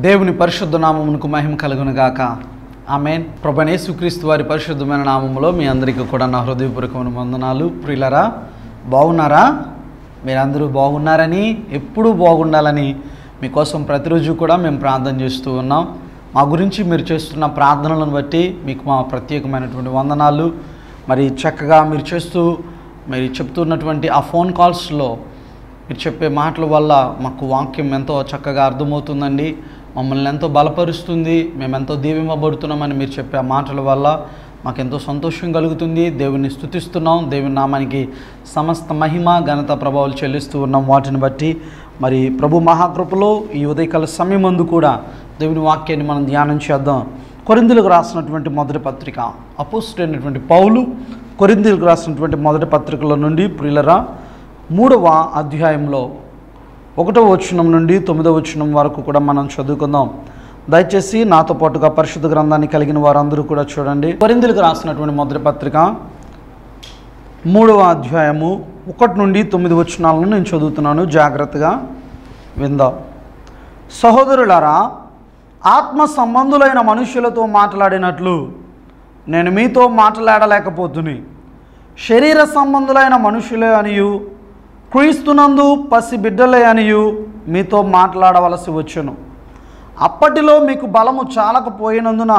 దేవుని పరిశుద్ధ నామమునకు మహిమ కలుగును గాక ఆమెన్ ప్రభనేసుక్రీస్తు వారి పరిశుద్ధమైన నామములో మీ అందరికీ కూడా నా హృదయపూర్వకమైన వందనాలు ప్రియులరా బాగున్నారా మీరందరూ బాగున్నారని ఎప్పుడూ బాగుండాలని మీకోసం ప్రతిరోజు కూడా మేము ప్రార్థన చేస్తూ ఉన్నాం మా గురించి మీరు చేస్తున్న ప్రార్థనలను బట్టి మీకు మా ప్రత్యేకమైనటువంటి వందనాలు మరి చక్కగా మీరు చేస్తూ మీరు చెప్తున్నటువంటి ఆ ఫోన్ కాల్స్లో మీరు చెప్పే మాటల వల్ల మాకు వాక్యం ఎంతో చక్కగా అర్థమవుతుందండి మమ్మల్ని ఎంతో బలపరుస్తుంది మేము ఎంతో దీవింపబడుతున్నామని మీరు చెప్పే ఆ మాటల వల్ల మాకు ఎంతో సంతోషం కలుగుతుంది దేవుని స్థుతిస్తున్నాం దేవుని నామానికి సమస్త మహిమ ఘనత ప్రభావాలు చెల్లిస్తూ ఉన్నాం వాటిని బట్టి మరి ప్రభు మహాకృపలో ఈ ఉదయకాల సమయం ముందు కూడా దేవుని వాక్యాన్ని మనం ధ్యానం చేద్దాం కొరిందులకు రాసినటువంటి మొదటి పత్రిక అపోస్ట్ అయినటువంటి పౌలు కొరిందులకు రాసినటువంటి మొదటి పత్రికల నుండి ప్రియులరా మూడవ అధ్యాయంలో ఒకటో వచనం నుండి తొమ్మిదవ వచనం వరకు కూడా మనం చదువుకుందాం దయచేసి నాతో పాటుగా పరిశుద్ధ గ్రంథాన్ని కలిగిన వారందరూ కూడా చూడండి కొరిందులకు రాసినటువంటి మొదటి పత్రిక మూడవ అధ్యాయము ఒకటి నుండి తొమ్మిది వచనాలను నేను చదువుతున్నాను జాగ్రత్తగా విందాం సహోదరులారా ఆత్మ సంబంధులైన మనుషులతో మాట్లాడినట్లు నేను మీతో మాట్లాడలేకపోతుని శరీర సంబంధులైన మనుషులే అనియు క్రీస్తునందు పసి బిడ్డలే అనియు మీతో మాట్లాడవలసి వచ్చును అప్పటిలో మీకు బలము చాలకపోయినందున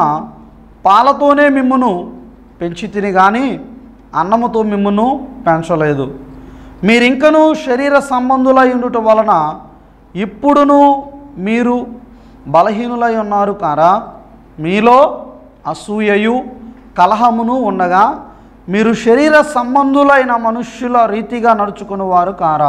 పాలతోనే మిమ్మును పెంచి తిని కానీ అన్నముతో మిమ్మును పెంచలేదు మీరింకను శరీర సంబంధులై ఉండుట వలన ఇప్పుడును మీరు బలహీనులై ఉన్నారు కారా మీలో అసూయయు కలహమును ఉండగా మీరు శరీర సంబంధులైన మనుష్యుల రీతిగా నడుచుకుని వారు కారా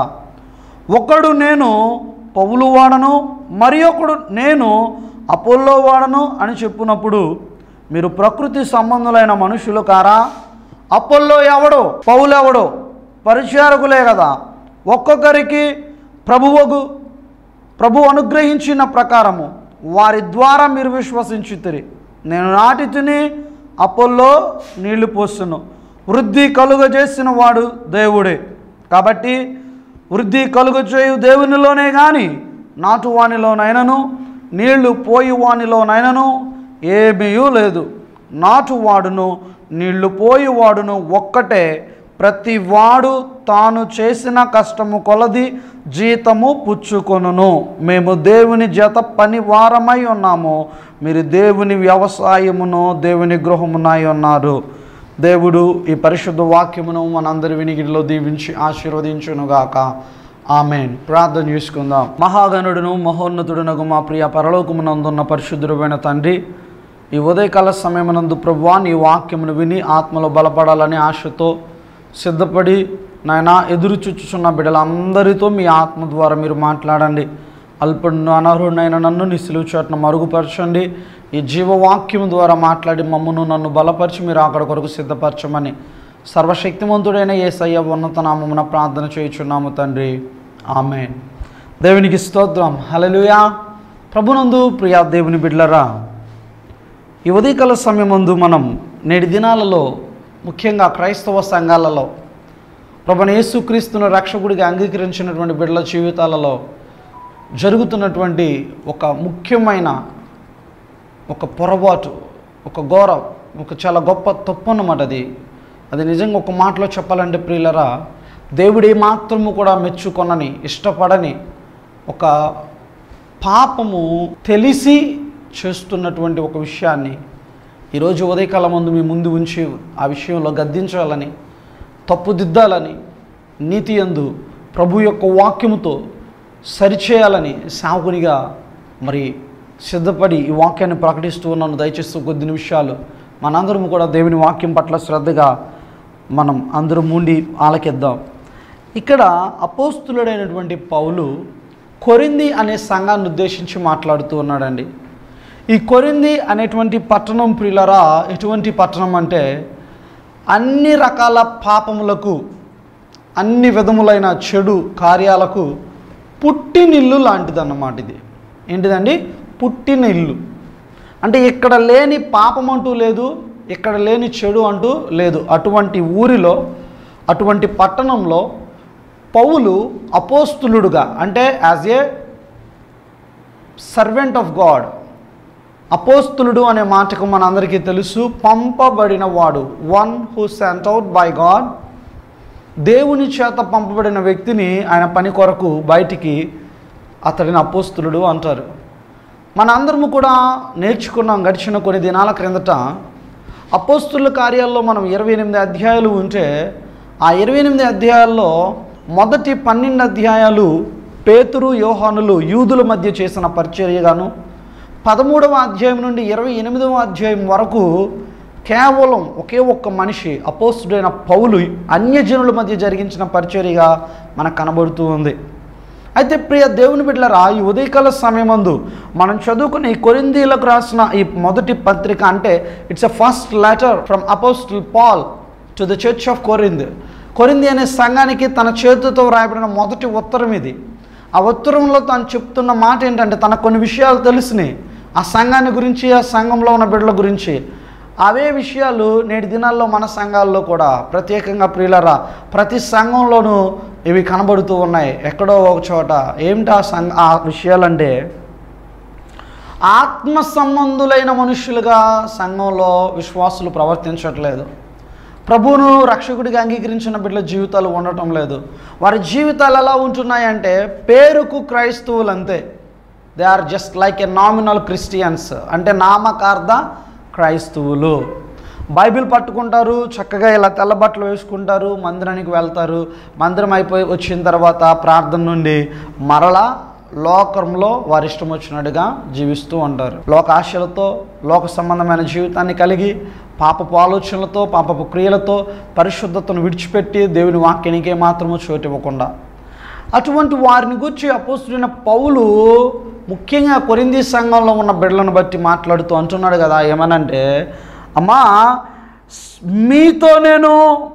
ఒకడు నేను పౌలు వాడను మరి ఒకడు నేను అపోల్లో వాడను అని చెప్పునప్పుడు మీరు ప్రకృతి సంబంధులైన మనుషులు కారా అపోల్లో ఎవడో పౌలు ఎవడో పరిచారకులే కదా ఒక్కొక్కరికి ప్రభువగు ప్రభు అనుగ్రహించిన ప్రకారము వారి ద్వారా మీరు విశ్వసించుతిరి నేను నాటి తిని అపోల్లో నీళ్లు పోస్తును వృద్ధి కలుగజేసిన వాడు దేవుడే కాబట్టి వృద్ధి కలుగజేయు దేవునిలోనే కానీ నాటు వానిలోనైనను నీళ్లు పోయి వానిలోనైనను ఏమీ లేదు నాటువాడును నీళ్లు పోయివాడును ఒక్కటే ప్రతి వాడు తాను చేసిన కష్టము కొలది జీతము పుచ్చుకొనును మేము దేవుని జత పని వారమై ఉన్నాము మీరు దేవుని వ్యవసాయమును దేవుని గృహమునై ఉన్నారు దేవుడు ఈ పరిశుద్ధ వాక్యమును మనందరి వినికిడిలో దీవించి ఆశీర్వదించునుగాక ఆమెన్ ప్రార్థన చేసుకుందాం మహాగణుడును మహోన్నతుడునకు మా ప్రియ పరలోకమునందున్న పరిశుద్ధుడైన తండ్రి ఈ ఉదయకాల సమయమునందు ప్రభువా నీ వాక్యమును విని ఆత్మలో బలపడాలని ఆశతో సిద్ధపడి నాయన ఎదురు చూచుచున్న బిడ్డలందరితో మీ ఆత్మ ద్వారా మీరు మాట్లాడండి అల్పడు అనర్హుడైన నన్ను నీ సిలువు చోట్న మరుగుపరచండి ఈ జీవవాక్యం ద్వారా మాట్లాడి మమ్మను నన్ను బలపరిచి మీరు అక్కడ కొరకు సిద్ధపరచమని సర్వశక్తిమంతుడైన ఏసయ్య ఉన్నత నామమున ప్రార్థన చేయుచున్నాము తండ్రి ఆమె దేవునికి స్తోత్రం హలలుయా ప్రభునందు ప్రియా దేవుని బిడ్లరా ఈ ఉదయకాల సమయమందు మనం నేటి దినాలలో ముఖ్యంగా క్రైస్తవ సంఘాలలో ప్రభుని యేసుక్రీస్తును రక్షకుడిగా అంగీకరించినటువంటి బిడ్డల జీవితాలలో జరుగుతున్నటువంటి ఒక ముఖ్యమైన ఒక పొరపాటు ఒక ఘోరం ఒక చాలా గొప్ప తప్పు అన్నమాట అది అది నిజంగా ఒక మాటలో చెప్పాలంటే ప్రియులరా దేవుడు మాత్రము కూడా మెచ్చుకొనని ఇష్టపడని ఒక పాపము తెలిసి చేస్తున్నటువంటి ఒక విషయాన్ని ఈరోజు ఉదయకాలం ముందు మీ ముందు ఉంచి ఆ విషయంలో గద్దించాలని తప్పుదిద్దాలని నీతి యందు ప్రభు యొక్క వాక్యముతో సరిచేయాలని సాకునిగా మరి సిద్ధపడి ఈ వాక్యాన్ని ప్రకటిస్తూ ఉన్నాను దయచేస్తూ కొద్ది నిమిషాలు మనందరం కూడా దేవుని వాక్యం పట్ల శ్రద్ధగా మనం అందరం ఉండి ఆలకిద్దాం ఇక్కడ అపోస్తులుడైనటువంటి పౌలు కొరింది అనే సంఘాన్ని ఉద్దేశించి మాట్లాడుతూ ఉన్నాడండి ఈ కొరింది అనేటువంటి పట్టణం ప్రియులరా ఎటువంటి పట్టణం అంటే అన్ని రకాల పాపములకు అన్ని విధములైన చెడు కార్యాలకు పుట్టినిల్లు లాంటిదన్నమాట ఇది ఏంటిదండి పుట్టినిల్లు అంటే ఇక్కడ లేని పాపం అంటూ లేదు ఇక్కడ లేని చెడు అంటూ లేదు అటువంటి ఊరిలో అటువంటి పట్టణంలో పౌలు అపోస్తులుడుగా అంటే as a servant of God అపోస్తులుడు అనే మాటకు మనందరికీ తెలుసు పంపబడిన వాడు one who sent out by God దేవుని చేత పంపబడిన వ్యక్తిని ఆయన పని కొరకు బయటికి అతడిని అపోస్తులుడు అంటారు మనందరము కూడా నేర్చుకున్నాం గడిచిన కొన్ని దినాల క్రిందట అపోస్తుల కార్యాల్లో మనం ఇరవై ఎనిమిది అధ్యాయాలు ఉంటే ఆ ఇరవై ఎనిమిది అధ్యాయాల్లో మొదటి పన్నెండు అధ్యాయాలు పేతురు యోహానులు యూదుల మధ్య చేసిన పరిచర్యగాను పదమూడవ అధ్యాయం నుండి ఇరవై ఎనిమిదవ అధ్యాయం వరకు కేవలం ఒకే ఒక్క మనిషి అపోస్తుడైన పౌలు అన్యజనుల మధ్య జరిగించిన పరిచర్యగా మనకు కనబడుతూ ఉంది అయితే ప్రియ దేవుని బిడ్డలరా ఈ ఉదయకాల సమయమందు మనం చదువుకుని ఈ కొరిందీలకు రాసిన ఈ మొదటి పత్రిక అంటే it's a first letter from apostle Paul to the church of Corinth కొరింది అనే సంఘానికి తన చేతితో వ్రాయబడిన మొదటి ఉత్తరం ఇది ఆ ఉత్తరంలో తాను చెప్తున్న మాట ఏంటంటే తన కొన్ని విషయాలు తెలిసినాయి ఆ సంఘాన్ని గురించి ఆ సంఘంలో ఉన్న బిడ్డల గురించి అవే విషయాలు నేటి దినాల్లో మన సంఘాల్లో కూడా ప్రత్యేకంగా ప్రియులరా ప్రతి సంఘంలోనూ ఇవి కనబడుతూ ఉన్నాయి ఎక్కడో ఒక చోట ఏమిటి ఆ సంఘ ఆ విషయాలంటే ఆత్మ సంబంధులైన మనుషులుగా సంఘంలో విశ్వాసులు ప్రవర్తించట్లేదు ప్రభువును రక్షకుడిగా అంగీకరించిన బిడ్డల జీవితాలు ఉండటం లేదు వారి జీవితాలు ఎలా ఉంటున్నాయంటే పేరుకు క్రైస్తవులు అంతే they are just like a nominal Christians అంటే నామకార్థ క్రైస్తవులు బైబిల్ పట్టుకుంటారు చక్కగా ఇలా తెల్ల బట్టలు వేసుకుంటారు మందిరానికి వెళ్తారు మందిరం అయిపోయి వచ్చిన తర్వాత ప్రార్థన నుండి మరలా లోకంలో వారి ఇష్టం వచ్చినట్టుగా జీవిస్తూ ఉంటారు లోక ఆశలతో లోక సంబంధమైన జీవితాన్ని కలిగి పాపపు ఆలోచనలతో పాపపు క్రియలతో పరిశుద్ధతను విడిచిపెట్టి దేవుని వాక్యానికే మాత్రము చోటు ఇవ్వకుండా అటువంటి వారిని గురించి అపోస్తుడైన పౌలు ముఖ్యంగా కొరింది సంఘంలో ఉన్న బిడ్డలను బట్టి మాట్లాడుతూ అంటున్నాడు కదా ఏమనంటే అమ్మా స్- మీతో నేను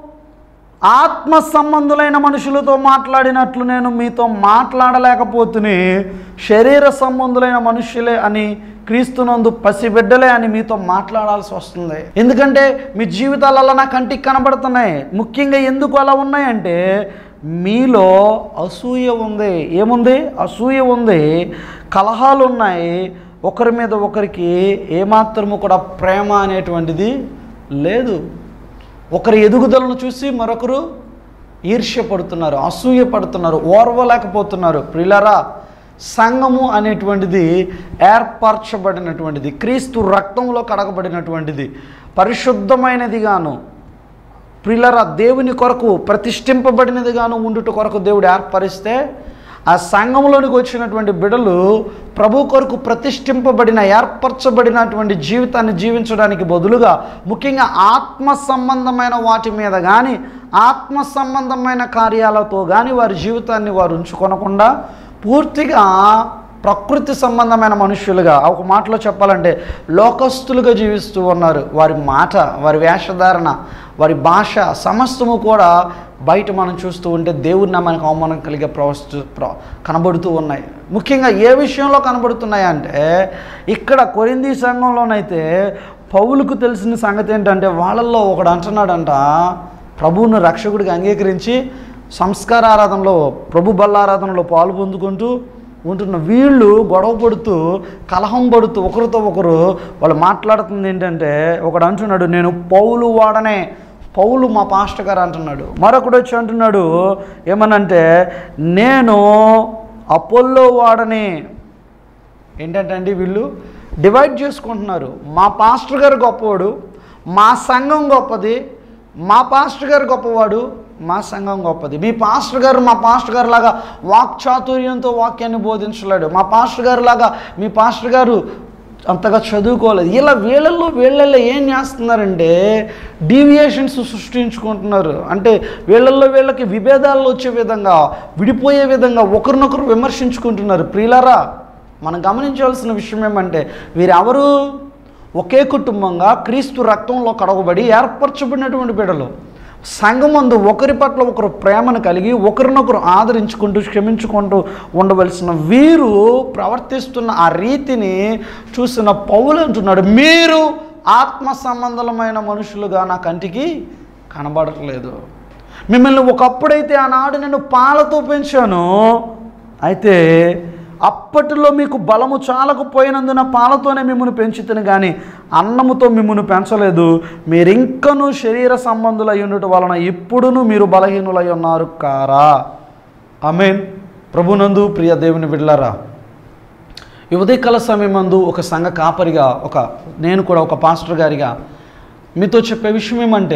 ఆత్మ సంబంధులైన మనుషులతో మాట్లాడినట్లు నేను మీతో మాట్లాడలేకపోతుని శరీర సంబంధులైన మనుషులే అని క్రీస్తునందు పసిబిడ్డలే అని మీతో మాట్లాడాల్సి వస్తుంది ఎందుకంటే మీ జీవితాలు అలా నా కంటికి కనబడుతున్నాయి ముఖ్యంగా ఎందుకు అలా ఉన్నాయంటే మీలో అసూయ ఉంది ఏముంది అసూయ ఉంది కలహాలు ఉన్నాయి ఒకరి మీద ఒకరికి ఏమాత్రము కూడా ప్రేమ అనేటువంటిది లేదు ఒకరి ఎదుగుదలను చూసి మరొకరు ఈర్ష్య పడుతున్నారు అసూయ పడుతున్నారు ఓర్వలేకపోతున్నారు ప్రిలరా సంఘము అనేటువంటిది ఏర్పరచబడినటువంటిది క్రీస్తు రక్తంలో కడగబడినటువంటిది పరిశుద్ధమైనదిగాను ప్రిలరా దేవుని కొరకు ప్రతిష్ఠింపబడినదిగాను ఉండుట కొరకు దేవుడు ఏర్పరిస్తే ఆ సంఘంలోనికి వచ్చినటువంటి బిడలు ప్రభు కొరకు ప్రతిష్ఠింపబడిన ఏర్పరచబడినటువంటి జీవితాన్ని జీవించడానికి బదులుగా ముఖ్యంగా ఆత్మ సంబంధమైన వాటి మీద కానీ ఆత్మ సంబంధమైన కార్యాలతో కానీ వారి జీవితాన్ని వారు ఉంచుకొనకుండా పూర్తిగా ప్రకృతి సంబంధమైన మనుష్యులుగా ఒక మాటలో చెప్పాలంటే లోకస్తులుగా జీవిస్తూ ఉన్నారు వారి మాట వారి వేషధారణ వారి భాష సమస్తము కూడా బయట మనం చూస్తూ ఉంటే దేవుడిని మనకు అవమానం కలిగే ప్రవస్తు ప్ర కనబడుతూ ఉన్నాయి ముఖ్యంగా ఏ విషయంలో కనబడుతున్నాయి అంటే ఇక్కడ కొరింది సంఘంలోనైతే పౌలకు తెలిసిన సంగతి ఏంటంటే వాళ్ళల్లో ఒకడు అంటున్నాడంట ప్రభువును రక్షకుడిగా అంగీకరించి సంస్కార ఆరాధనలో ప్రభు బల్లారాధనలో పాలు పొందుకుంటూ ఉంటున్న వీళ్ళు గొడవ పడుతూ కలహం పడుతూ ఒకరితో ఒకరు వాళ్ళు మాట్లాడుతుంది ఏంటంటే ఒకడు అంటున్నాడు నేను పౌలు వాడనే పౌలు మా పాస్టర్ గారు అంటున్నాడు మరొకడు వచ్చి అంటున్నాడు ఏమనంటే నేను అపోల్లో వాడనే ఏంటంటే అండి వీళ్ళు డివైడ్ చేసుకుంటున్నారు మా పాస్టర్ గారు గొప్పవాడు మా సంఘం గొప్పది మా పాస్టర్ గారు గొప్పవాడు మా సంఘం గొప్పది మీ పాస్టర్ గారు మా పాస్టర్ గారు లాగా వాక్చాతుర్యంతో వాక్యాన్ని బోధించలేడు మా పాస్టర్ గారు లాగా మీ పాస్టర్ గారు అంతగా చదువుకోలేదు ఇలా వీళ్ళల్లో వీళ్ళల్లో ఏం చేస్తున్నారంటే డీవియేషన్స్ సృష్టించుకుంటున్నారు అంటే వీళ్ళల్లో వీళ్ళకి విభేదాలు వచ్చే విధంగా విడిపోయే విధంగా ఒకరినొకరు విమర్శించుకుంటున్నారు ప్రియులారా మనం గమనించవలసిన విషయం ఏమంటే వీరెవరు ఒకే కుటుంబంగా క్రీస్తు రక్తంలో కడగబడి ఏర్పరచబడినటువంటి బిడలు సంఘమందు ఒకరి పట్ల ఒకరు ప్రేమను కలిగి ఒకరినొకరు ఆదరించుకుంటూ క్షమించుకుంటూ ఉండవలసిన వీరు ప్రవర్తిస్తున్న ఆ రీతిని చూసిన పౌలు అంటున్నాడు మీరు ఆత్మ సంబంధమైన మనుషులుగా నా కంటికి కనబడట్లేదు మిమ్మల్ని ఒకప్పుడైతే ఆనాడు నేను పాలతో పెంచాను అయితే అప్పటిలో మీకు బలము చాలకపోయినందున పాలతోనే మిమ్మల్ని పెంచుతుని కానీ అన్నముతో మిమ్మల్ని పెంచలేదు మీరింకనూ శరీర సంబంధులై ఉండటం వలన ఇప్పుడును మీరు బలహీనులై ఉన్నారు కారా అమేన్ ప్రభునందు ప్రియ దేవుని బిడ్డలారా ఈ ఉదయకాల సమయమందు ఒక సంఘ కాపరిగా ఒక నేను కూడా ఒక పాస్టర్ గారిగా మీతో చెప్పే విషయం ఏమంటే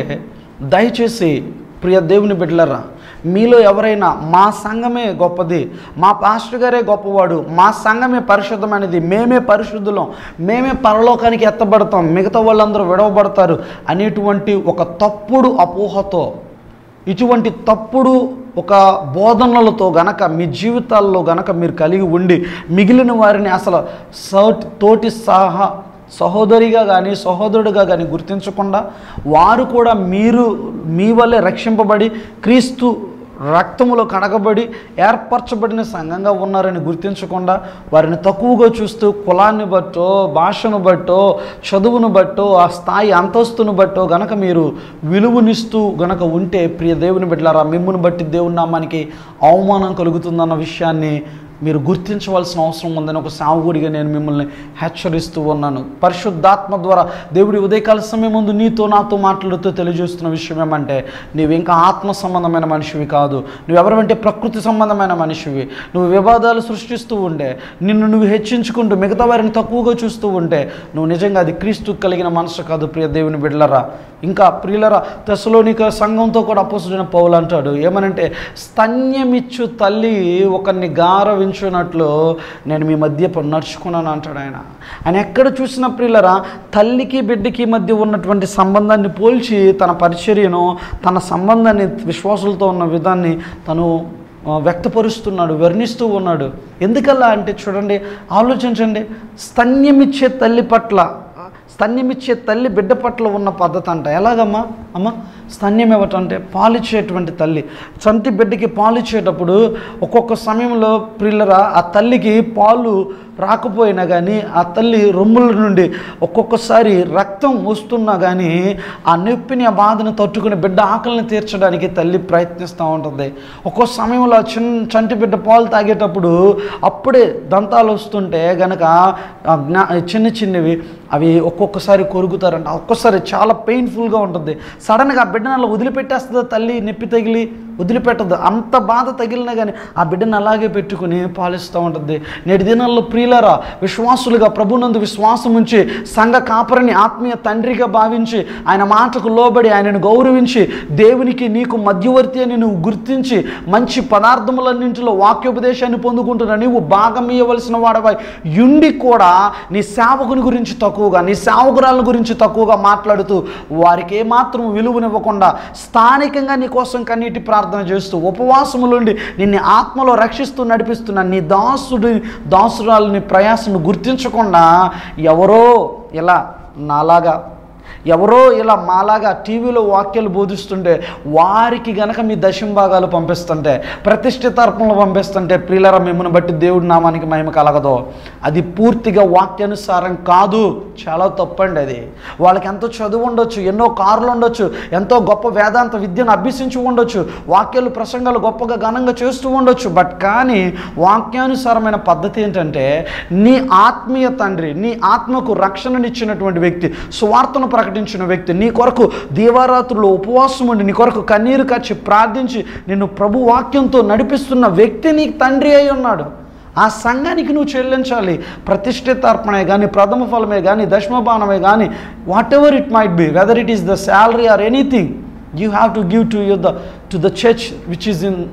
దయచేసి ప్రియ దేవుని బిడ్డలరా మీలో ఎవరైనా మా సంఘమే గొప్పది మా పాస్టర్ గారే గొప్పవాడు మా సంఘమే పరిశుద్ధమైనది మేమే పరిశుద్ధులం మేమే పరలోకానికి ఎత్తబడతాం మిగతా వాళ్ళందరూ విడవబడతారు అనేటువంటి ఒక తప్పుడు అపోహతో ఇటువంటి తప్పుడు ఒక బోధనలతో గనక మీ జీవితాల్లో గనక మీరు కలిగి ఉండి మిగిలిన వారిని అసలు సౌటి తోటి సహా సహోదరిగా కానీ సహోదరుడిగా కానీ గుర్తించకుండా వారు కూడా మీరు మీ వల్లే రక్షింపబడి క్రీస్తు రక్తములో కడగబడి ఏర్పరచబడిన సంఘంగా ఉన్నారని గుర్తించకుండా వారిని తక్కువగా చూస్తూ కులాన్ని బట్టో భాషను బట్టో చదువును బట్టో ఆ స్థాయి అంతస్తును బట్టో గనక మీరు విలువనిస్తూ గనక ఉంటే ప్రియ దేవుని బిడ్డలారా మిమ్మును బట్టి దేవుని నామానికి అవమానం కలుగుతుందన్న విషయాన్ని మీరు గుర్తించవలసిన అవసరం ఉందని ఒక సావుగుడిగా నేను మిమ్మల్ని హెచ్చరిస్తూ ఉన్నాను పరిశుద్ధాత్మ ద్వారా దేవుడి ఉదయకాల సమయం ముందు నీతో నాతో మాట్లాడుతూ తెలియజేస్తున్న విషయం ఏమంటే నీవు ఇంకా ఆత్మ సంబంధమైన మనిషివి కాదు నువ్వెవరంటే ప్రకృతి సంబంధమైన మనిషివి నువ్వు వివాదాలు సృష్టిస్తూ ఉండే నిన్ను నువ్వు హెచ్చించుకుంటూ మిగతా వారిని తక్కువగా చూస్తూ ఉంటే నువ్వు నిజంగా అది క్రీస్తు కలిగిన మనసు కాదు ప్రియ దేవుని బిడ్డలరా ఇంకా ప్రియులరా తెసలోనిక సంఘంతో కూడా అపోసుడైన పౌలు అంటాడు ఏమనంటే స్తన్యమిచ్చు తల్లి ఒకరిని గారవించున్నట్లు నేను మీ మధ్య ప- నడుచుకున్నాను అంటాడు ఆయన ఆయన ఎక్కడ చూసిన ప్రియులరా తల్లికి బిడ్డకి మధ్య ఉన్నటువంటి సంబంధాన్ని పోల్చి తన పరిచర్యను తన సంబంధాన్ని విశ్వాసులతో ఉన్న విధాన్ని తను ఆ, వ్యక్తపరుస్తున్నాడు వర్ణిస్తూ ఉన్నాడు ఎందుకలా అంటే చూడండి ఆలోచించండి స్తన్యమిచ్చే తల్లి పట్ల స్తన్యమిచ్చే తల్లి బిడ్డ పట్ల ఉన్న పద్ధతి అంట ఎలాగమ్మా అమ్మ స్తన్యం ఇవ్వటంటే పాలిచ్చేటువంటి తల్లి చంటి బిడ్డకి పాలిచ్చేటప్పుడు ఒక్కొక్క సమయంలో ప్రిల్లరా ఆ తల్లికి పాలు రాకపోయినా కానీ ఆ తల్లి రొమ్ముల నుండి ఒక్కొక్కసారి రక్తం వస్తున్నా కానీ ఆ నొప్పిని ఆ బాధను తట్టుకుని బిడ్డ ఆకలిని తీర్చడానికి తల్లి ప్రయత్నిస్తూ ఉంటుంది ఒక్కో సమయంలో ఆ చిన్న చంటి బిడ్డ పాలు తాగేటప్పుడు అప్పుడే దంతాలు వస్తుంటే గనక ఆ జ్ఞా చిన్న చిన్నవి అవి ఒక్కొక్కసారి కొరుకుతారంట ఒక్కొక్కసారి చాలా పెయిన్ఫుల్గా ఉంటుంది సడన్గా ఆ బిడ్డను అలా వదిలిపెట్టేస్తుందో తల్లి నొప్పి తగిలి వదిలిపెట్టదు అంత బాధ తగిలినా కానీ ఆ బిడ్డను అలాగే పెట్టుకుని పాలిస్తూ ఉంటుంది నేటి దినాల్లో ప్రియులరా విశ్వాసులుగా ప్రభునందు విశ్వాసం ఉంచి సంఘ కాపరిని ఆత్మీయ తండ్రిగా భావించి ఆయన మాటకు లోబడి ఆయనను గౌరవించి దేవునికి నీకు మధ్యవర్తి అని నువ్వు గుర్తించి మంచి పదార్థములన్నింటిలో వాక్యోపదేశాన్ని పొందుకుంటున్న నీవు భాగం ఇవ్వవలసిన వాడవై యుండి కూడా నీ సేవకుని గురించి తక్కువగా నీ సేవకురాల గురించి తక్కువగా మాట్లాడుతూ వారికి ఏమాత్రం విలువనివ్వకుండా స్థానికంగా నీ కోసం కన్నీటి ప్రార్థన చేస్తూ ఉపవాసములుండి నిన్ను ఆత్మలో రక్షిస్తూ నడిపిస్తున్న నీ దాసుడి దాసురాలని ప్రయాసను గుర్తించకుండా ఎవరో ఇలా నాలాగా ఎవరో ఇలా మాలాగా టీవీలో వాక్యాలు బోధిస్తుంటే వారికి గనక మీ దశంభాగాలు పంపిస్తుంటే ప్రతిష్ఠితార్పణలు పంపిస్తుంటే ప్రియులర మిమ్మల్ని బట్టి దేవుడి నామానికి మహిమ కలగదు అది పూర్తిగా వాక్యానుసారం కాదు చాలా తప్పండి అది వాళ్ళకి ఎంతో చదువు ఉండొచ్చు ఎన్నో కార్లు ఉండొచ్చు ఎంతో గొప్ప వేదాంత విద్యను అభ్యసించి ఉండొచ్చు వాక్యాలు ప్రసంగాలు గొప్పగా ఘనంగా చేస్తూ ఉండొచ్చు బట్ కానీ వాక్యానుసారమైన పద్ధతి ఏంటంటే నీ ఆత్మీయ తండ్రి నీ ఆత్మకు రక్షణనిచ్చినటువంటి వ్యక్తి సువార్తను ప్రకటించిన వ్యక్తి నీ కొరకు దీవారాత్రులు ఉపవాసం ఉండి నీ కొరకు కన్నీరు కచ్చి ప్రార్థించి నిన్ను ప్రభు వాక్యంతో నడిపిస్తున్న వ్యక్తి నీ తండ్రి అయి ఉన్నాడు ఆ సంఘానికి నువ్వు చెల్లించాలి ప్రతిష్ఠితార్పణే కానీ ప్రథమ ఫలమే కానీ దశమబాణమే కానీ whatever it might be whether it is the salary or anything you have to give to you the to the church which is in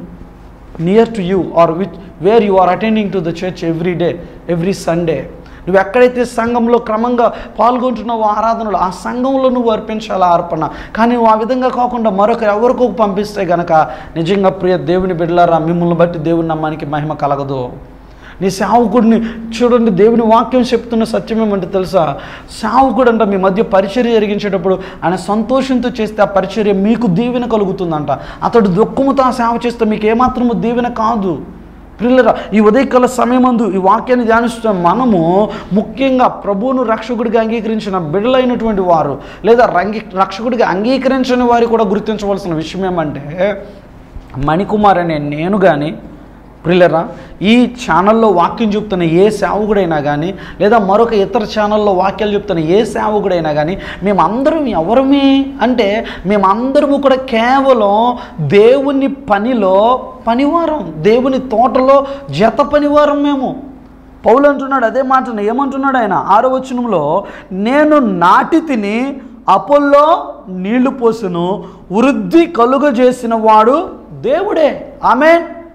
near to you or which where you are attending to the church every day every Sunday నువ్వు ఎక్కడైతే సంఘంలో క్రమంగా పాల్గొంటున్నావో ఆరాధనలో ఆ సంఘంలో నువ్వు అర్పించాలి ఆ అర్పణ కానీ నువ్వు ఆ విధంగా కాకుండా మరొక ఎవరికో పంపిస్తే గనక నిజంగా ప్రియ దేవుని బిడ్డలారా మిమ్మల్ని బట్టి దేవుని నమ్మానికి మహిమ కలగదు నీ సేవకుడిని చూడండి దేవుని వాక్యం చెప్తున్న సత్యం ఏమంటే తెలుసా సేవకుడు అంట మీ మధ్య పరిచర్య జరిగించేటప్పుడు ఆయన సంతోషంతో చేస్తే ఆ పరిచర్య మీకు దీవెన కలుగుతుందంట అతడు దుఃఖముతో ఆ సేవ చేస్తే మీకు ఏమాత్రము దీవెన కాదు ప్రిల్లరా ఈ ఉదయకాల సమయమందు ఈ వాక్యాన్ని ధ్యానిస్తున్న మనము ముఖ్యంగా ప్రభువును రక్షకుడిగా అంగీకరించిన బిడ్డలైనటువంటి వారు లేదా రంగి రక్షకుడిగా అంగీకరించని వారు కూడా గుర్తించవలసిన విషయం ఏమంటే మణికుమార్ అనే నేను కానీ ప్రిల్లరా ఈ ఛానల్లో వాక్యం చెప్తున్న ఏ సేవకుడైనా కానీ లేదా మరొక ఇతర ఛానల్లో వాక్యాలు చెప్తున్న ఏ సేవకుడైనా కానీ మేమందరం ఎవరమే అంటే మేమందరము కూడా కేవలం దేవుని పనిలో పనివారం దేవుని తోటలో జత పనివారం మేము పౌలు అంటున్నాడు అదే మాటను ఏమంటున్నాడు ఆయన ఆరో వచనంలో నేను నాటి తిని అపోల్లో నీళ్లు పోసును వృద్ధి కలుగజేసిన వాడు దేవుడే ఆమె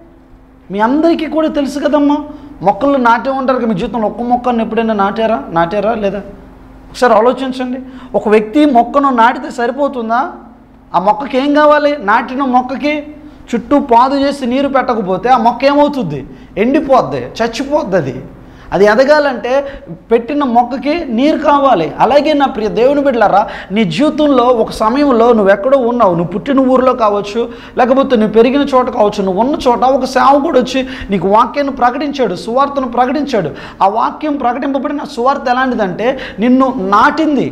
మీ అందరికీ కూడా తెలుసు కదమ్మా మొక్కలు నాటే ఉంటారు కదా మీ జీవితంలో ఒక్క మొక్కను ఎప్పుడైనా నాటారా నాటారా లేదా ఒకసారి ఆలోచించండి ఒక వ్యక్తి మొక్కను నాటితే సరిపోతుందా ఆ మొక్కకి ఏం కావాలి నాటిన మొక్కకి చుట్టూ పాదు చేసి నీరు పెట్టకపోతే ఆ మొక్క ఏమవుతుంది ఎండిపోద్ది చచ్చిపోద్ది అది అది ఎదగాలంటే పెట్టిన మొక్కకి నీరు కావాలి అలాగే నా ప్రియ దేవుని బిడ్డలారా నీ జీవితంలో ఒక సమయంలో నువ్వు ఎక్కడో ఉన్నావు నువ్వు పుట్టిన ఊరిలో కావచ్చు లేకపోతే నువ్వు పెరిగిన చోట కావచ్చు నువ్వు ఉన్న చోట ఒక సేవకుడు వచ్చి నీకు వాక్యాన్ని ప్రకటించాడు సువార్తను ప్రకటించాడు ఆ వాక్యం ప్రకటింపబడిన సువార్త ఎలాంటిదంటే నిన్ను నాటింది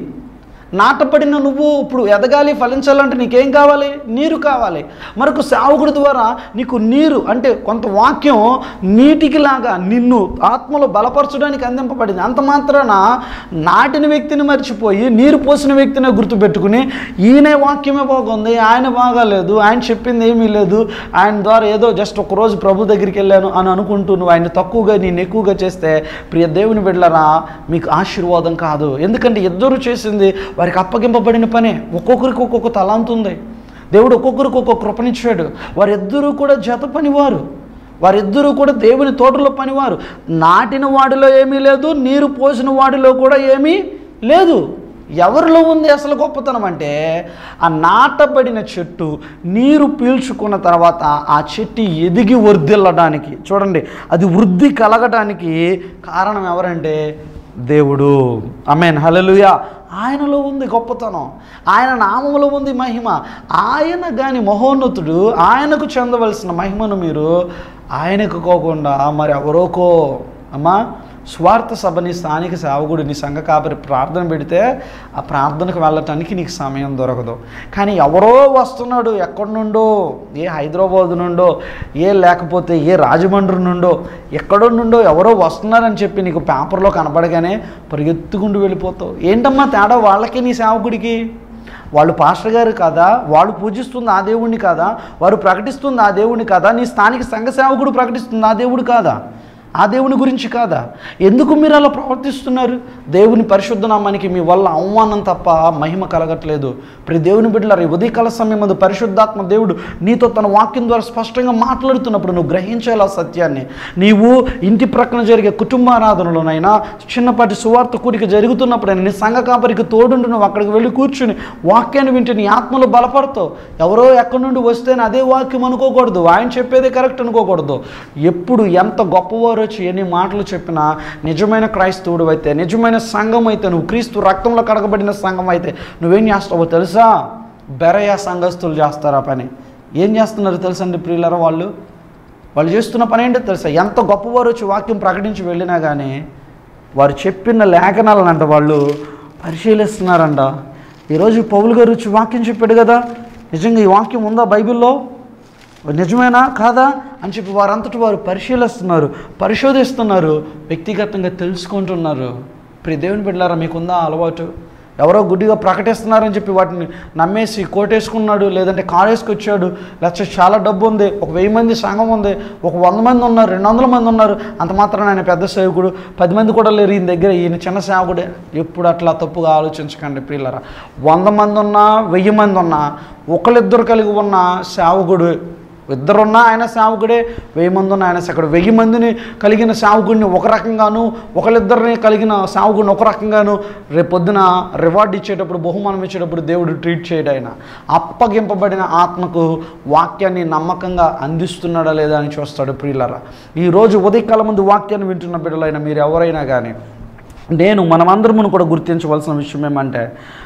నాటపడిన నువ్వు ఇప్పుడు ఎదగాలి ఫలించాలంటే నీకేం కావాలి నీరు కావాలి మరొక సేవకుడి ద్వారా నీకు నీరు అంటే కొంత వాక్యం నీటికి లాగా నిన్ను ఆత్మలో బలపరచడానికి అందింపబడింది అంత మాత్రాన నాటిన వ్యక్తిని మర్చిపోయి నీరు పోసిన వ్యక్తిని గుర్తుపెట్టుకుని ఈయనే వాక్యమే బాగుంది ఆయన బాగాలేదు ఆయన చెప్పింది ఏమీ లేదు ఆయన ద్వారా ఏదో జస్ట్ ఒక రోజు ప్రభు దగ్గరికి వెళ్ళాను అని అనుకుంటూ నువ్వు ఆయన తక్కువగా నేను ఎక్కువగా చేస్తే ప్రియ దేవుని బిడ్డలరా మీకు ఆశీర్వాదం కాదు ఎందుకంటే ఇద్దరు చేసింది వారికి అప్పగింపబడిన పనే ఒక్కొక్కరికి ఒక్కొక్క తలాంతు ఉంది దేవుడు ఒక్కొక్కరికి ఒక్కొక్క కృపనిచ్చాడు వారిద్దరూ కూడా జత పనివారు వారిద్దరూ కూడా దేవుని తోటలో పనివారు నాటిన వాడిలో ఏమీ లేదు నీరు పోసిన వాడిలో కూడా ఏమీ లేదు ఎవరిలో ఉంది అసలు గొప్పతనం అంటే ఆ నాటబడిన చెట్టు నీరు పీల్చుకున్న తర్వాత ఆ చెట్టు ఎదిగి వర్ధిల్లడానికి చూడండి అది వృద్ధి కలగడానికి కారణం ఎవరంటే దేవుడు అమేన్ హలలుయా ఆయనలో ఉంది గొప్పతనం ఆయన నామములో ఉంది మహిమ ఆయన గాని మహోన్నతుడు ఆయనకు చెందవలసిన మహిమను మీరు ఆయనకు కోకుండా మరి ఎవరోకో అమ్మా స్వార్థ సభని స్థానిక సేవకుడు నీ సంఘ కాపరి ప్రార్థన పెడితే ఆ ప్రార్థనకు వెళ్ళటానికి నీకు సమయం దొరకదు కానీ ఎవరో వస్తున్నాడు ఎక్కడి నుండో ఏ హైదరాబాద్ నుండో ఏ లేకపోతే ఏ రాజమండ్రి నుండో ఎక్కడో నుండో ఎవరో వస్తున్నారని చెప్పి నీకు పేపర్లో కనపడగానే పరిగెత్తుకుంటూ వెళ్ళిపోతావు ఏంటమ్మా తేడా వాళ్ళకి నీ సేవకుడికి వాళ్ళు పాస్టర్ గారు కాదా వాళ్ళు పూజిస్తుంది ఆ దేవుడిని కాదా వారు ప్రకటిస్తుంది ఆ దేవుడిని కాదా నీ స్థానిక సంఘ సేవకుడు ప్రకటిస్తుంది ఆ దేవుడు కాదా ఆ దేవుని గురించి కాదా ఎందుకు మీరు అలా ప్రవర్తిస్తున్నారు దేవుని పరిశుద్ధ నామానికి మీ వల్ల అవమానం తప్ప మహిమ కలగట్లేదు ప్రతి దేవుని బిడ్డలారు ఈ ఉదయకాల సమయం ముందు పరిశుద్ధాత్మ దేవుడు నీతో తన వాక్యం ద్వారా స్పష్టంగా మాట్లాడుతున్నప్పుడు నువ్వు గ్రహించాలి ఆ సత్యాన్ని నీవు ఇంటి ప్రక్కన జరిగే కుటుంబారాధనలోనైనా చిన్నపాటి సువార్త కూడిక జరుగుతున్నప్పుడైనా నీ సంఘ కాపరికి తోడుండి నువ్వు అక్కడికి వెళ్ళి కూర్చుని వాక్యాన్ని వింటే నీ ఆత్మలో బలపడతావు ఎవరో ఎక్కడి నుండి వస్తేనే అదే వాక్యం అనుకోకూడదు ఆయన చెప్పేదే కరెక్ట్ అనుకోకూడదు ఎప్పుడు ఎంత గొప్పవారు వచ్చి ఎన్ని మాటలు చెప్పినా నిజమైన క్రైస్తవుడు అయితే నిజమైన సంఘం అయితే నువ్వు క్రీస్తు రక్తంలో కడగబడిన సంఘం అయితే నువ్వేం చేస్తావో తెలుసా బెరయ సంఘస్థులు చేస్తారు ఆ పని ఏం చేస్తున్నారు తెలుసండి ప్రియులరా వాళ్ళు వాళ్ళు చేస్తున్న పని ఏంటో తెలుసా ఎంత గొప్పవారు వచ్చి వాక్యం ప్రకటించి వెళ్ళినా కానీ వారు చెప్పిన లేఖనాలనంట వాళ్ళు పరిశీలిస్తున్నారంట ఈరోజు పౌలు గారు వచ్చి వాక్యం చెప్పాడు కదా నిజంగా ఈ వాక్యం ఉందా బైబిల్లో నిజమేనా కాదా అని చెప్పి వారంతటి వారు పరిశీలిస్తున్నారు పరిశోధిస్తున్నారు వ్యక్తిగతంగా తెలుసుకుంటున్నారు ప్రియ దేవుని బిడ్డలారా మీకుందా ఆ అలవాటు ఎవరో గుడ్డిగా ప్రకటిస్తున్నారని చెప్పి వాటిని నమ్మేసి కోటేసుకున్నాడు లేదంటే కాలేజ్కి వచ్చాడు లేకపోతే చాలా డబ్బు ఉంది ఒక వెయ్యి మంది సంఘం ఉంది ఒక వంద మంది ఉన్నారు రెండు వందల మంది ఉన్నారు అంత మాత్రం ఆయన పెద్ద సేవకుడు పది మంది కూడా లేరు ఈయన దగ్గర ఈయన చిన్న సేవకుడే ఎప్పుడు అట్లా తప్పుగా ఆలోచించకండి ప్రియులరా వంద మంది ఉన్నా వెయ్యి మంది ఉన్నా ఒకళ్ళిద్దరు కలిగి ఉన్న సేవకుడు ఇద్దరున్నా ఆయన సేవకుడే వెయ్యి మంది ఉన్న ఆయన సేవకుడు వెయ్యి మందిని కలిగిన సేవకుడిని ఒక రకంగాను ఒకళ్ళిద్దరిని కలిగిన సేవకుడిని ఒక రకంగాను రేపు పొద్దున రివార్డ్ ఇచ్చేటప్పుడు బహుమానం ఇచ్చేటప్పుడు దేవుడు ట్రీట్ చేయడు ఆయన అప్పగింపబడిన ఆత్మకు వాక్యాన్ని నమ్మకంగా అందిస్తున్నాడా లేదా అని చూస్తాడు ప్రియులరా ఈరోజు ఉదయకాలం ముందు వాక్యాన్ని వింటున్న బిడ్డలైన మీరు ఎవరైనా కానీ నేను మనమందరమును కూడా గుర్తించవలసిన విషయం ఏమంటే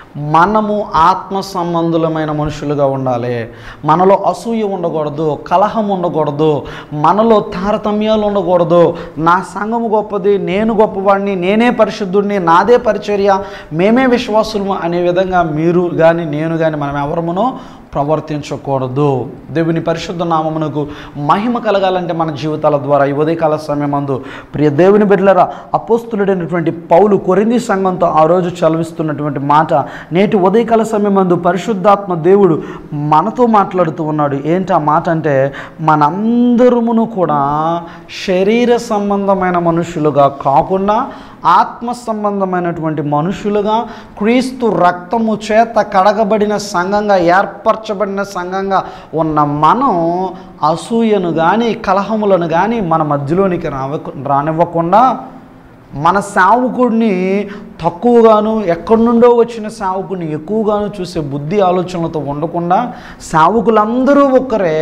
మనము ఆత్మ సంబంధులమైన మనుషులుగా ఉండాలి మనలో అసూయ ఉండకూడదు కలహం ఉండకూడదు మనలో తారతమ్యాలు ఉండకూడదు నా సంఘము గొప్పది నేను గొప్పవాడిని నేనే పరిశుద్ధుడిని నాదే పరిచర్య మేమే విశ్వాసులము అనే విధంగా మీరు కానీ నేను కానీ మనం ఎవరమునో ప్రవర్తించకూడదు దేవుని పరిశుద్ధ నామమునకు మహిమ కలగాలంటే మన జీవితాల ద్వారా ఈ ఉదయకాల సమయమందు ప్రియ దేవుని బిడ్డలరా అపోస్తులుడైనటువంటి పౌలు కొరింది సంఘంతో ఆ రోజు చలవిస్తున్నటువంటి మాట నేటి ఉదయకాల సమయమందు పరిశుద్ధాత్మ దేవుడు మనతో మాట్లాడుతూ ఉన్నాడు ఏంటి ఆ మాట అంటే మనందరమును కూడా శరీర సంబంధమైన మనుషులుగా కాకుండా ఆత్మ సంబంధమైనటువంటి మనుషులుగా క్రీస్తు రక్తము చేత కడగబడిన సంఘంగా ఏర్పరచబడిన సంఘంగా ఉన్న మనం అసూయను కానీ కలహములను కానీ మన మధ్యలోనికి రావ రానివ్వకుండా మన సేవకుడిని తక్కువగాను ఎక్కడి నుండో వచ్చిన సేవకుడిని ఎక్కువగాను చూసే బుద్ధి ఆలోచనలతో ఉండకుండా సేవకులందరూ ఒకరే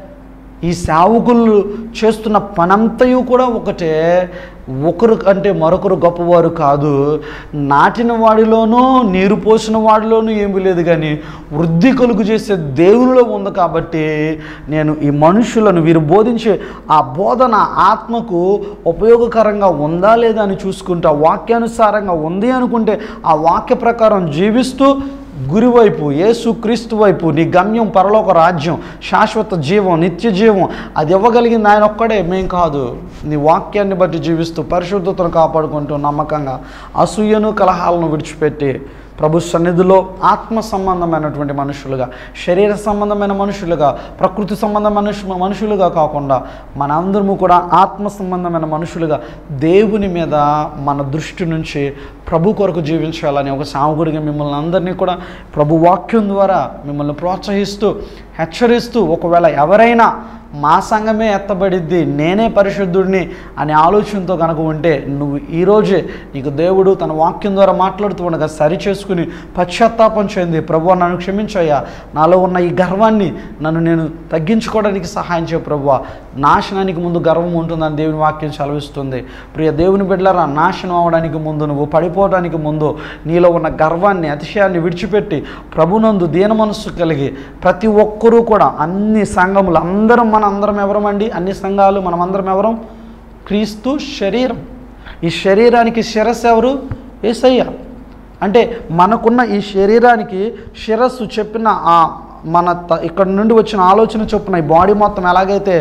ఈ సేవకులు చేస్తున్న పనంతయు కూడా ఒకటే ఒకరు కంటే మరొకరు గొప్పవారు కాదు నాటిన వాడిలోనూ నీరు పోసిన వాడిలోనూ ఏమీ లేదు కానీ వృద్ధి కలుగు చేసే దేవునిలో ఉంది కాబట్టి నేను ఈ మనుషులను వీరు బోధించే ఆ బోధన ఆత్మకు ఉపయోగకరంగా ఉందా లేదా అని చూసుకుంటా వాక్యానుసారంగా ఉంది అనుకుంటే ఆ వాక్య ప్రకారం జీవిస్తూ గురివైపు యేసు క్రీస్తు వైపు నీ గమ్యం పరలోక రాజ్యం శాశ్వత జీవం నిత్య జీవం అది ఇవ్వగలిగింది ఆయన ఒక్కడే మేం కాదు నీ వాక్యాన్ని బట్టి జీవిస్తూ పరిశుద్ధతను కాపాడుకుంటూ నమ్మకంగా అసూయను కలహాలను విడిచిపెట్టి ప్రభు సన్నిధిలో ఆత్మ సంబంధమైనటువంటి మనుషులుగా శరీర సంబంధమైన మనుషులుగా ప్రకృతి సంబంధ మనుషు మనుషులుగా కాకుండా మనందరము కూడా ఆత్మ సంబంధమైన మనుషులుగా దేవుని మీద మన దృష్టి నుంచి ప్రభు కొరకు జీవించాలని ఒక సావుకుడిగా మిమ్మల్ని అందరినీ కూడా ప్రభు వాక్యం ద్వారా మిమ్మల్ని ప్రోత్సహిస్తూ హెచ్చరిస్తూ ఒకవేళ ఎవరైనా మా సంఘమే ఎత్తబడిద్ది నేనే పరిశుద్ధుడిని అనే ఆలోచనతో కనుక ఉంటే నువ్వు ఈరోజే నీకు దేవుడు తన వాక్యం ద్వారా మాట్లాడుతూ ఉండగా సరి చేసుకుని పశ్చాత్తాపం చెంది ప్రభు నన్ను క్షమించయ్యా నాలో ఉన్న ఈ గర్వాన్ని నన్ను నేను తగ్గించుకోవడానికి సహాయం చేయ ప్రభు నాశనానికి ముందు గర్వం ఉంటుందని దేవుని వాక్యం చలవిస్తుంది ప్రియ దేవుని బిడ్డలారా నాశనం అవడానికి ముందు నువ్వు పడిపోవడానికి ముందు నీలో ఉన్న గర్వాన్ని అతిశయాన్ని విడిచిపెట్టి ప్రభునందు దీన మనస్సు కలిగి ప్రతి ఒక్కరూ కూడా అన్ని సంఘములు అందరం మన అందరం ఎవరమండి అన్ని సంఘాలు మనం అందరం ఎవరం క్రీస్తు శరీరం ఈ శరీరానికి శిరస్సు ఎవరు ఏసయ్య అంటే మనకున్న ఈ శరీరానికి శిరస్సు చెప్పిన ఆ మన త- ఇక్కడ నుండి వచ్చిన ఆలోచన చొప్పున ఈ బాడీ మొత్తం ఎలాగైతే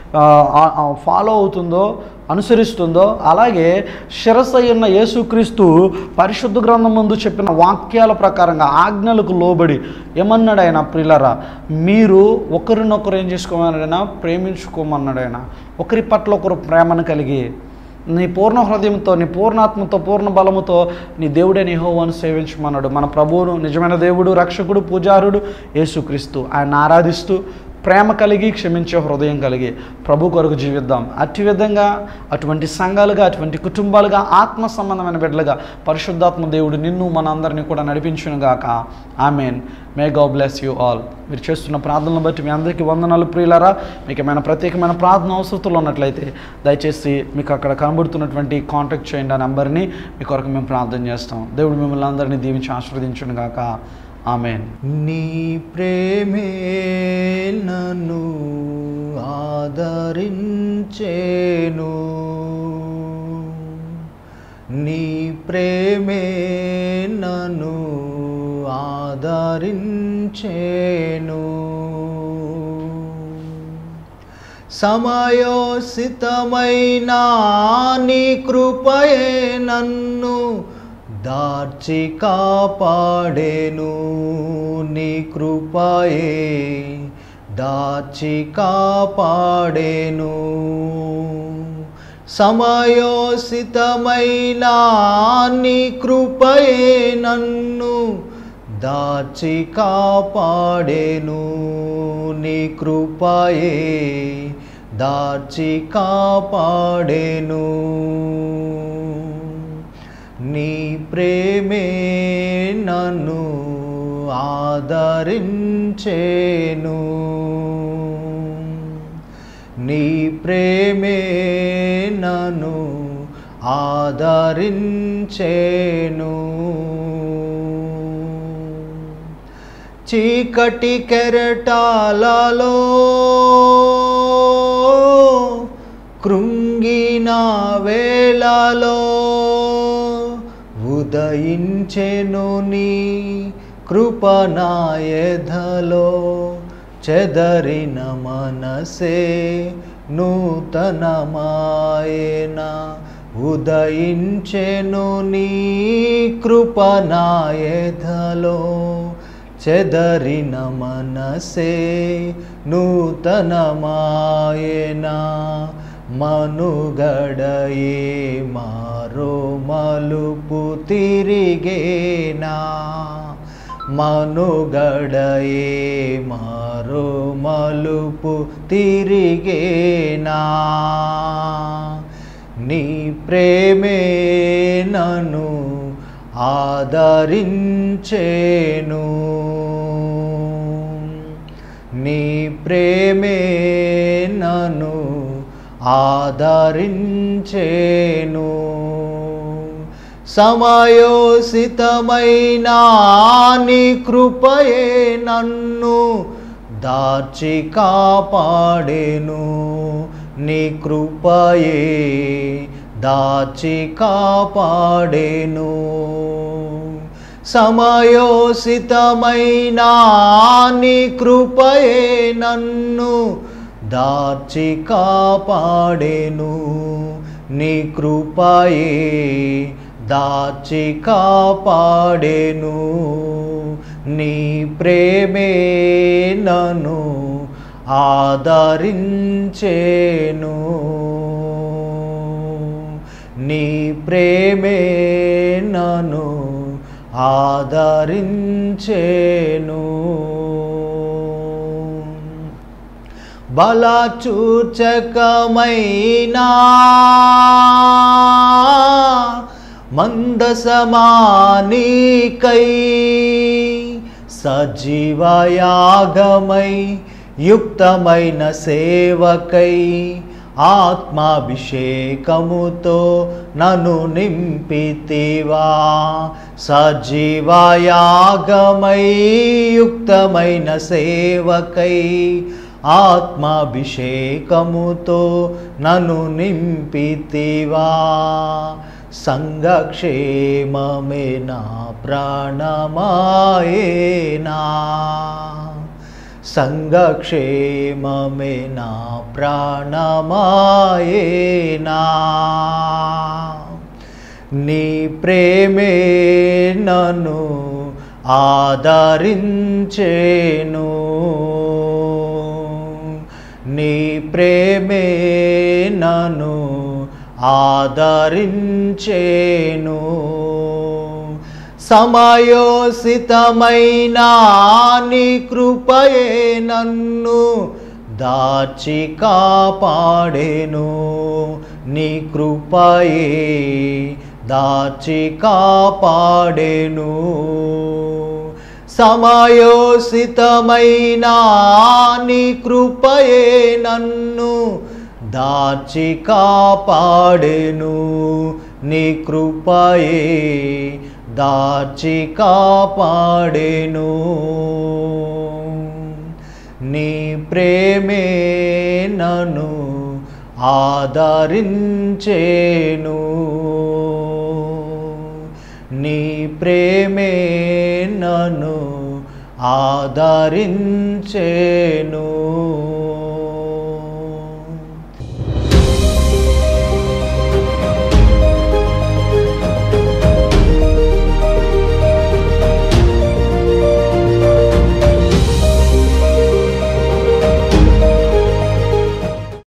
ఫాలో అవుతుందో అనుసరిస్తుందో అలాగే శిరస్సు అయిన యేసుక్రీస్తు పరిశుద్ధ గ్రంథం ముందు చెప్పిన వాక్యాల ప్రకారంగా ఆజ్ఞలకు లోబడి ఏమన్నాడు ఆయన ప్రిలరా మీరు ఒకరినొకరు ఏం చేసుకోమన్నాడైనా ప్రేమించుకోమన్నాడైనా ఒకరి పట్ల ఒకరు ప్రేమను కలిగి నీ పూర్ణ హృదయంతో నీ పూర్ణాత్మతో పూర్ణ బలముతో నీ దేవుడే నీ హోవాను సేవించమన్నాడు మన ప్రభువును నిజమైన దేవుడు రక్షకుడు పూజారుడు యేసుక్రీస్తు ఆయన ఆరాధిస్తూ ప్రేమ కలిగి క్షమించే హృదయం కలిగి ప్రభు కొరకు జీవిద్దాం అట్టి విధంగా అటువంటి సంఘాలుగా అటువంటి కుటుంబాలుగా ఆత్మ సంబంధమైన బిడ్డలుగా పరిశుద్ధాత్మ దేవుడు నిన్ను మనందరినీ కూడా నడిపించునుగాక amen may God bless you all మీరు చేస్తున్న ప్రార్థనలు బట్టి మీ అందరికీ వందనాలు ప్రియులారా మీకు ఏమైనా ప్రత్యేకమైన ప్రార్థన అవసరతలు ఉన్నట్లయితే దయచేసి మీకు అక్కడ కనబడుతున్నటువంటి కాంటాక్ట్ చేయండి ఆ నెంబర్ని మీ కొరకు మేము ప్రార్థన చేస్తాం దేవుడు మిమ్మల్ని అందరినీ దీవించి ఆశీర్వదించునుగాక ఆమెన్ నీ ప్రేమే నన్ను ఆదరించేను నీ ప్రేమే నన్ను ఆదరించేను సమయోసితమైన నీ కృపయే నన్ను దార్చి కాపాడేను నీ కృపయే దాచి కాపాడేను సమయోసితమైన నీ కృపయే నన్ను దాచి కాపాడేను నీ కృపయే దాచి కాపాడేను నీ ప్రేమే నన్ను ఆదరించేను నీ ప్రేమే నన్ను ఆదరించేను చీకటి కెరటాలలో కృంగిన వేళలో ఉదయించెను నీ కృపనాయధలో చెదరిన మనసే నూతనమాయన ఉదయించెను నీ కృపనాయధలో చెదరిన మనసే నూతనమాయన మనుగడయే మారో మలుపు తిరిగేనా మనుగడయే మారో మలుపు తిరిగేనా నీ ప్రేమే నన్ను ఆదరించేను నీ ప్రేమే నన్ను ఆదరించేను సమయోసితమైన నీ కృపయే నన్ను దాచి కాపాడేను నీ కృపయే దాచి కాపాడేను సమయోసితమైన నీ కృపయే నన్ను దాచి కాపాడేను నీ కృపయే దాచి కాపాడేను నీ ప్రేమే నన్ను ఆదరించేను నీ ప్రేమే నన్ను ఆదరించేను బలచూచకమైనా మందసమానీకై సజీవయాగమై యుక్తమైన సేవకై ఆత్మాభిషేకముతో నన్ను నింపితివా సజీవయాగమై యుక్తమైన సేవకై ఆత్మాభిషేకముతో నన్ను నింపితివా సంఘక్షేమమే నా ప్రాణమాయేనా సంఘక్షేమమే నా ప్రాణమాయేనా నీ ప్రేమే నన్ను ఆదరించేను నీ ప్రేమే నన్ను ఆదరించేను సమయోసితమైన నీ కృపయే నన్ను దాచి కాపాడేను నీ కృపయే దాచి కాపాడేను సమయోసితమైన నీ కృపయే నన్ను దాచి కాపాడేను నీ కృపయే దాచి కాపాడేను నీ ప్రేమే నన్ను ఆదరించేను నీ ప్రేమే నన్ను ఆదరించేను